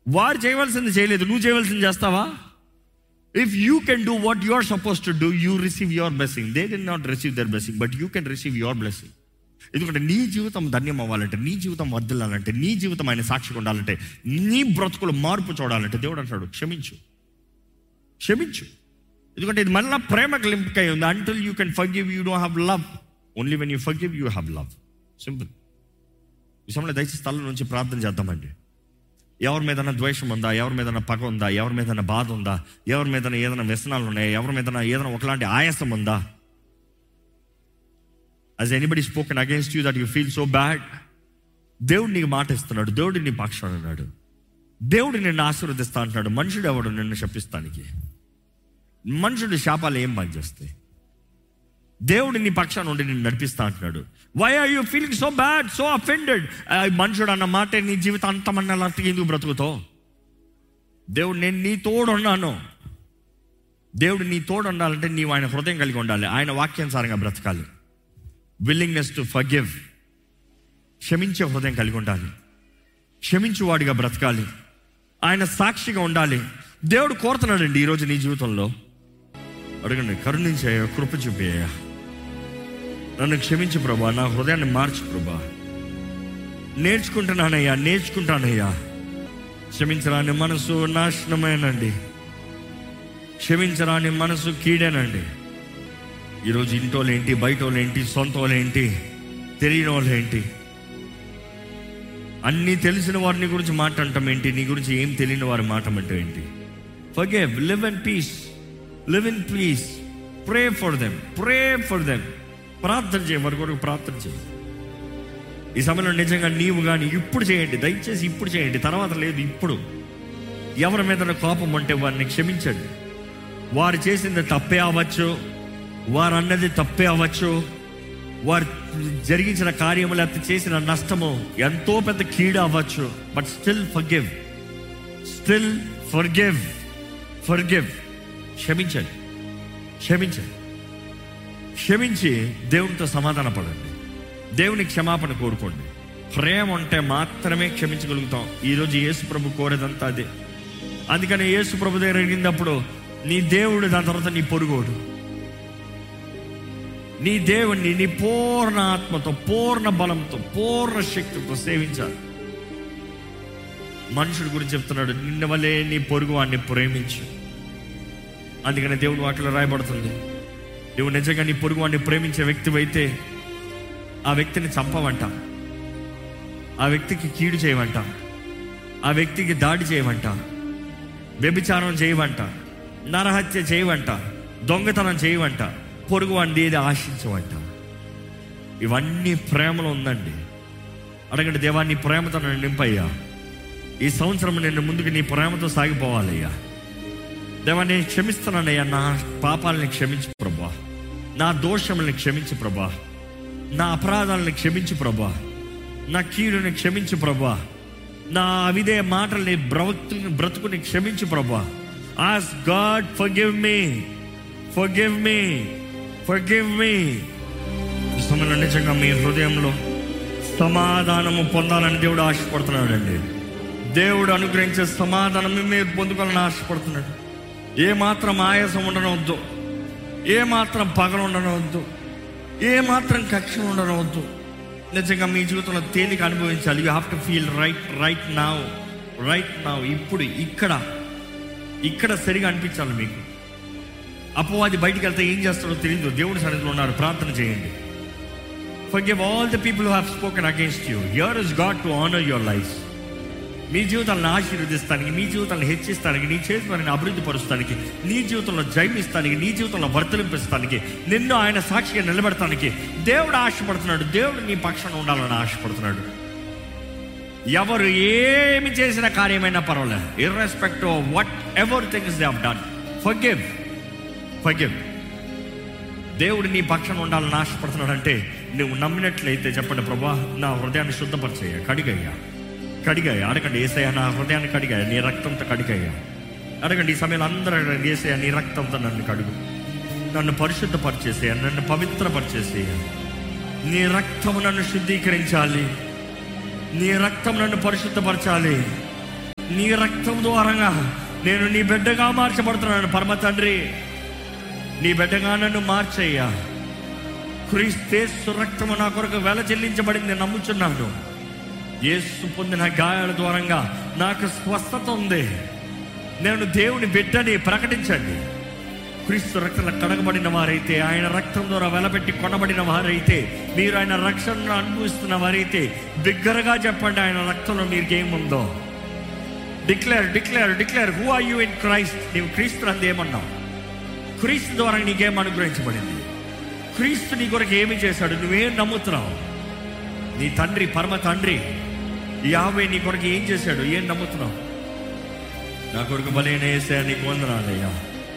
వారు చేయవలసింది చేయలేదు నువ్వు చేయవలసింది చేస్తావా if you can do what you are suppose to do you receive your blessing they did not receive their blessing but you can receive your blessing ఎందుకంటే నీ జీవితం ధన్యం అవ్వాలంటే నీ జీవితం వర్దిల్లాలంటే నీ జీవితం ఆయన సాక్షిగా ఉండాలంటే నీ బ్రతుకులు మార్పు చూడాలంటే దేవుడు అంటాడు క్షమించు క్షమించు ఎందుకంటే ఇది మళ్ళీ ప్రేమకు లింక్ అయి ఉంది until you can forgive you do have love only when you forgive you have love simple ఈ సమయంలో దయచేసి స్థలం నుంచి ప్రార్థన చేద్దామండి ఎవరి మీదైనా ద్వేషం ఉందా ఎవరి మీదైనా పగ ఉందా ఎవరి మీదైనా బాధ ఉందా ఎవరి మీదైనా ఏదైనా వ్యసనాలు ఉన్నాయా ఎవరి మీదైనా ఏదైనా ఒకలాంటి ఆయాసం ఉందా has anybody spoken against you that you feel so bad దేవుడు నీకు మాట ఇస్తున్నాడు దేవుడు నీ పక్షాన ఉన్నాడు దేవుడు నిన్ను ఆశీర్వదిస్తా అంటున్నాడు మనుషుడు ఎవడు నిన్ను శపిస్తానికి మనుషుడు శాపాలు ఏం పని చేస్తాయి దేవుడు నీ పక్షాన ఉండి నిన్ను నడిపిస్తా అంటున్నాడు why are you feeling so bad so offended మనుషుడు అన్న మాట నీ జీవితం అంతమన్నా ఎందుకు బ్రతుకుతావు దేవుడు నేను నీ తోడు ఉన్నాను దేవుడు నీ తోడు ఉండాలంటే నీవు ఆయన హృదయం కలిగి ఉండాలి ఆయన వాక్యానుసారంగా బ్రతకాలి విల్లింగ్నెస్ టు ఫర్గివ్ క్షమించే హృదయం కలిగి ఉండాలి క్షమించువాడిగా బ్రతకాలి ఆయన సాక్షిగా ఉండాలి దేవుడు కోరుతున్నాడండి ఈరోజు నీ జీవితంలో అడగండి కరుణించాయా కృప చూపేయ నన్ను క్షమించు ప్రభా నా హృదయాన్ని మార్చు ప్రభా నేర్చుకుంటున్నానయ్యా నేర్చుకుంటానయ్యా క్షమించరాని మనసు నాశనమేనండి క్షమించరాని మనసు కీడేనండి ఈరోజు ఇంటోలేంటి బయటోలేంటి సొంతోలేంటి తెలియని వాళ్ళేంటి అన్నీ తెలిసిన వారిని గురించి మాట్లాడటం ఏంటి నీ గురించి ఏం తెలియని వారి మాట అంటే ఏంటి forgive live and peace live in peace pray for them pray for them ప్రార్థన చేయ వారి కొరకు ప్రార్థన చేయి ఈ సమయంలో నిజంగా నీవు కానీ ఇప్పుడు చేయండి దయచేసి ఇప్పుడు చేయండి తర్వాత లేదు ఇప్పుడు ఎవరి మీద కోపం ఉంటే వారిని క్షమించండి వారు చేసింది తప్పే అవ్వచ్చు వారు అన్నది తప్పే అవ్వచ్చు వారు జరిగించిన కార్యము లేకపోతే చేసిన నష్టము ఎంతో పెద్ద కీడు అవ్వచ్చు but still forgive still forgive forgive క్షమించండి క్షమించండి క్షమించి దేవునితో సమాధాన పడండి దేవుని క్షమాపణ కోరుకోండి ప్రేమ ఉంటే మాత్రమే క్షమించగలుగుతాం ఈరోజు యేసు ప్రభు కోరేదంతా అదే అందుకని యేసు ప్రభు దగ్గర అడిగినప్పుడు నీ దేవుడు దాని తర్వాత నీ పొరుగోడు నీ దేవుణ్ణి నీ పూర్ణ ఆత్మతో పూర్ణ బలంతో పూర్ణ శక్తితో సేవించాలి మనుషుడి గురించి చెప్తున్నాడు నిన్న వల్లే నీ పొరుగు వాడిని ప్రేమించు అందుకని దేవుడు వాటిలో రాయబడుతుంది నువ్వు నిజంగా నీ పొరుగు వాడిని ప్రేమించే వ్యక్తివైతే ఆ వ్యక్తిని చంపవంట ఆ వ్యక్తికి కీడు చేయవంట ఆ వ్యక్తికి దాడి చేయవంట వ్యభిచారం చేయవంట నరహత్య చేయవంట దొంగతనం చేయవంట పొరుగు వాడిని ఏది ఆశించవంట ఇవన్నీ ప్రేమలో ఉందండి అడగండి దేవా నీ ప్రేమతో నన్ను నింపయ్యా ఈ సంవత్సరం నేను ముందుకు నీ ప్రేమతో సాగిపోవాలయ్యా దేవా నేను క్షమిస్తున్నానయ్యా నా పాపాలని క్షమించు ప్రభా నా దోషములను క్షమించు ప్రభా నా అపరాధాలను క్షమించు ప్రభా నా కీడుని క్షమించు ప్రభా నా అవిదే మాటల్ని బ్రతుకు బ్రతుకుని క్షమించు ప్రభా ask God forgive me forgive me forgive me సమయంలో నిజంగా మీ హృదయంలో సమాధానము పొందాలని దేవుడు ఆశపడుతున్నాడండి దేవుడు అనుగ్రహించే సమాధానం మీరు పొందుకోవాలని ఆశపడుతున్నాడు ఏ మాత్రం ఆయాసం ఉండనవద్దు ఏ మాత్రం పగలు ఉండనవద్దు ఏ మాత్రం కక్ష ఉండనవద్దు నిజంగా మీ జీవితంలో తేలిక అనుభవించాలి you have to feel right right now right now ఇప్పుడు ఇక్కడ ఇక్కడ సరిగా అనిపించాలి మీకు అపవాది బయటికి వెళ్తే ఏం చేస్తాడో తెలియదు దేవుడి సన్నిధిలో ఉన్నారు ప్రార్థన చేయండి forgive all the people have spoken against you your is God to honour your life మీ జీవితాలను ఆశీర్వదిస్తానికి మీ జీవితాలను హెచ్చిస్తానికి నీ చేతులను అభివృద్ధి పరుస్తానికి నీ జీవితంలో జయమిస్తానికి నీ జీవితంలో వర్తలింపిస్తానికి నిన్ను ఆయన సాక్షిగా నిలబెడతానికి దేవుడు ఆశపడుతున్నాడు దేవుడు నీ పక్షాన ఉండాలని ఆశపడుతున్నాడు ఎవరు ఏమి చేసిన కార్యమైనా పర్వాలేదు irrespective whatever things they have done forgive forgive దేవుడు నీ పక్షాన ఉండాలని ఆశపడుతున్నాడు అంటే నువ్వు నమ్మినట్లయితే చెప్పండి ప్రభా నా హృదయాన్ని శుద్ధపరిచేయ కడిగయ్యా కడిగాయ అడగండి ఏసయ్య నా హృదయాన్ని కడిగాయ నీ రక్తంతో కడిగాయ అడగండి ఈ సమయంలో అందరూ అడగండి ఏసయ్య నీ రక్తంతో నన్ను కడుగు నన్ను పరిశుద్ధపరిచేసేయ నన్ను పవిత్రపరిచేసేయ నీ రక్తము నన్ను శుద్ధీకరించాలి నీ రక్తం నన్ను పరిశుద్ధపరచాలి నీ రక్తం ద్వారంగా నేను నీ బిడ్డగా మార్చబడుతున్నాను పరమ తండ్రి నీ బిడ్డగా నన్ను మార్చయ్యా క్రీస్తేసు రక్తము నా కొరకు వెల చెల్లించబడింది నమ్ముచున్నాను యేసు పొందిన గాయాల ద్వారంగా నాకు స్వస్థత ఉంది నేను దేవుని బిడ్డని ప్రకటించండి క్రీస్తు రక్తంలో కడగబడిన వారైతే ఆయన రక్తం ద్వారా వెలబెట్టి కొనబడిన వారైతే మీరు ఆయన రక్షణను అనుభవిస్తున్న వారైతే బిగ్గరగా చెప్పండి ఆయన రక్తంలో మీకు ఏముందో declare declare declare who are you in Christ నీవు క్రీస్తు అంది ఏమన్నావు క్రీస్తు ద్వారా నీకేం అనుగ్రహించబడింది క్రీస్తు నీ కొరకు ఏమి చేశాడు నువ్వేం నమ్ముతున్నావు నీ తండ్రి పరమ తండ్రి యావే నీ కొరకు ఏం చేశాడు ఏం నమ్ముతున్నావు నా కొరకు బలైన వేసే నీకు వందనాలయ్యా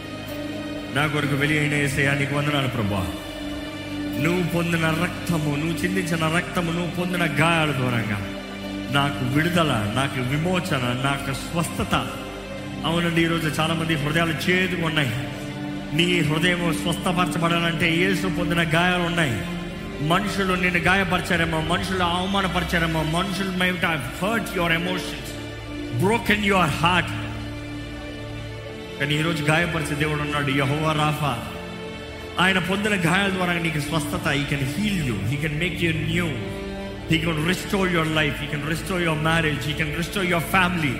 నా కొరకు వెలి అయిన వేసే నీకు వందనాలు ప్రభా నువ్వు పొందిన రక్తము నువ్వు చిందించిన రక్తము నువ్వు పొందిన గాయాల దూరంగా నాకు విడుదల నాకు విమోచన నాకు స్వస్థత అవునండి ఈరోజు చాలా మంది హృదయాలు చేదుగా ఉన్నాయి నీ హృదయం స్వస్థపరచబడాలంటే యేసు పొందిన గాయాలు ఉన్నాయి మనుషులు నిన్ను గాయపరిచారేమో మనుషులు అవమానపరిచారేమో మనుషులు might hurt your emotions broken your heart కానీ ఈరోజు గాయపరిచే దేవుడు ఉన్నాడు యహోవా రాఫా ఆయన పొందిన గాయాల ద్వారా నీకు స్వస్థత he can heal you he can make you new he can restore your life he can restore your marriage he can restore your family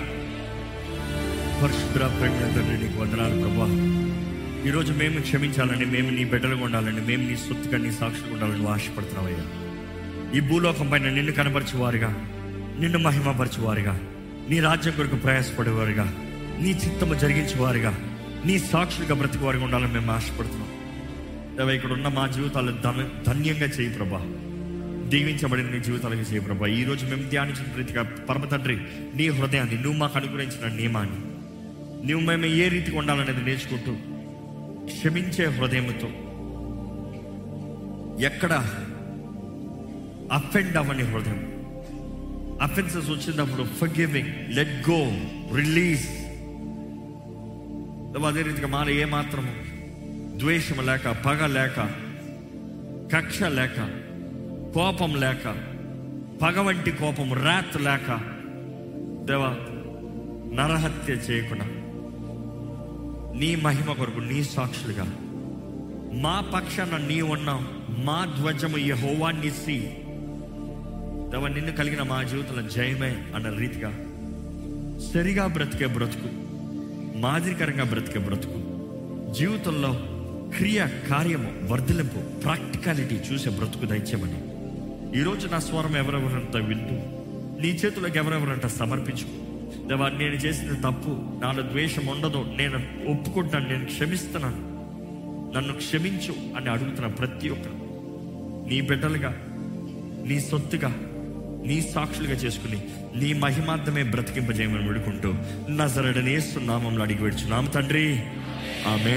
పరిశుద్ర ప్రేమ తండ్రి నీకు వందనాలు ప్రభా ఈరోజు మేము క్షమించాలని మేము నీ బిడ్డలుగా ఉండాలని మేము నీ సొత్తుగా నీ సాక్షులుగా ఉండాలని నువ్వు ఆశపడుతున్నావయ్యా ఈ భూలోకం పైన నిన్ను కనపరచువారుగా నిన్ను మహిమపరచువారుగా నీ రాజ్యం కొరకు ప్రయాసపడేవారుగా నీ చిత్తము జరిగించేవారుగా నీ సాక్షులుగా బ్రతికేవారుగా ఉండాలని మేము ఆశపడుతున్నాం దేవా ఇక్కడ ఉన్న మా జీవితాలు ధన ధన్యంగా చేయి ప్రభా దీవించబడిన నీ జీవితాలకు చేయి ప్రభా ఈ రోజు మేము ధ్యానించిన ప్రీతిగా పరమ తండ్రి నీ హృదయాన్ని నువ్వు మాకు అనుగ్రహించిన నియమాన్ని నువ్వు మేము ఏ రీతిగా ఉండాలనేది నేర్చుకుంటూ క్షమించే హృదయంతో ఎక్కడ అఫెండ్ అవ్వని హృదయం అఫెన్సెస్ వచ్చినప్పుడు ఫర్గివింగ్ లెట్ గో రిలీజ్ అదే రీతిగా మాల ఏ మాత్రము ద్వేషం లేక పగ లేక కక్ష లేక కోపం లేక పగ వంటి కోపం రాత్ లేక దేవా నరహత్య చేయకుండా నీ మహిమ కొరకు నీ సాక్షులుగా మా పక్షాన నీ ఉన్నావు మా ధ్వజము యహోవా నిస్సి దేవ నిన్ను కలిగిన మా జీవితంలో జయమే అన్న రీతిగా సరిగా బ్రతికే బ్రతుకు మాదిరికరంగా బ్రతికే బ్రతుకు జీవితంలో క్రియ కార్యము వర్ధలింపు ప్రాక్టికాలిటీ చూసే బ్రతుకు దయచేమని ఈరోజు నా స్వరం ఎవరెవరంత వింటూ నీ చేతులకు ఎవరెవరంట సమర్పించు దేవా నేను చేసిన తప్పు నాలో ద్వేషం ఉండదు నేను ఒప్పుకుంటాను నేను క్షమిస్తున్నాను నన్ను క్షమించు అని అడుగుతున్న ప్రతి ఒక్కరు నీ బిడ్డలుగా నీ సొత్తుగా నీ సాక్షులుగా చేసుకుని నీ మహిమార్థమే బ్రతికింపజేయమని వేడుకుంటూ నజరడనేస్తున్నామంలో అడిగి పెడుచున్నాము తండ్రి ఆమె